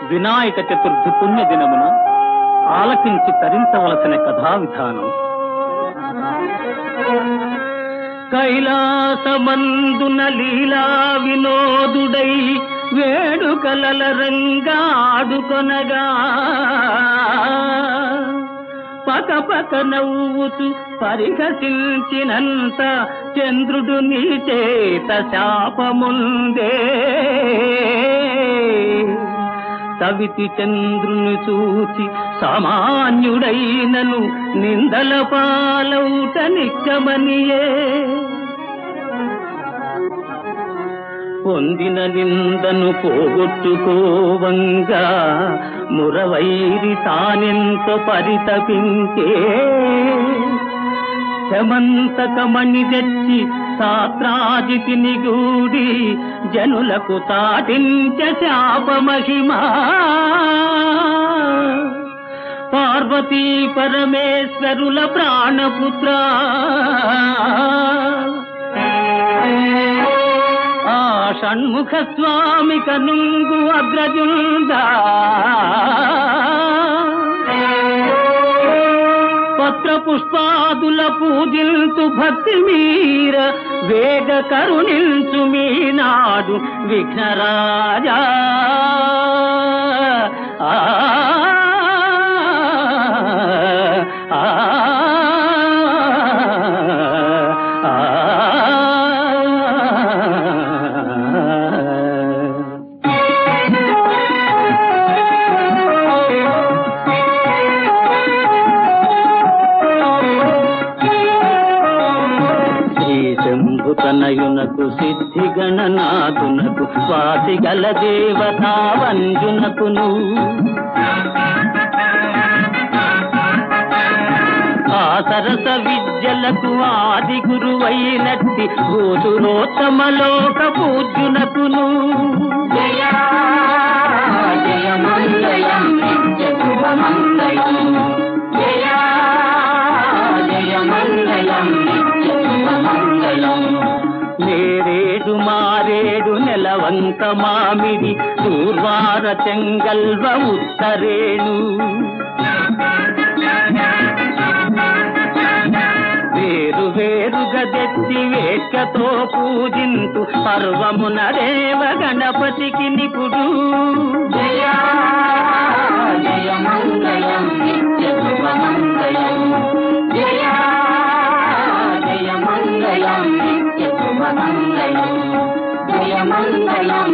వినాయక చతుర్థి పుణ్య దినమున ఆలకించి తరించవలసిన కథా విధానం కైలాసమందున లీలా వినోదుడై వేడుకలల రంగాడుకొనగా పక పక నవ్వుతూ పరిహసించినంత చంద్రుడు నీ చేత శాపముందే సవితి చంద్రుని చూచి సామాన్యుడైనను నిందల పాలౌట నిక్కమనియే పొందిన నిందను పోగొట్టుకోవంగా మురవైరి తానెంత పరితపించే శమంతకమణి తెచ్చి సాత్రాజితిని గూడి జనులకు తాటించ శాప మహిమా పార్వతీ పరమేశ్వరుల ప్రాణపుత్ర ఆ షణ్ముఖ స్వామి కనుంగు అగ్రజుందా పత్ర పుష్పాదుల పూజింతు భక్తి మీర వేగ కరుణించు మీనాడు విఘ్నరాజా ఆ, ఆ, ఆ. శ్రీ శంభుతనయునకు సిద్ధి గణనాథునకు స్వాతి గల దేవతా వంజునకును ఆ సరస విద్యలకు ఆది గురువైనట్టి భూసురోత్తమలోక పూజ్యునకును నేరేడు మారేడు నెలవంక మామిడి దూర్వార చెంగల్వ ఉత్తరేణు వేరు వేరుగా తెచ్చి వేట్కతో పూజింతు పర్వమున దేవ గణపతికి నిపుడు జయ మంగళం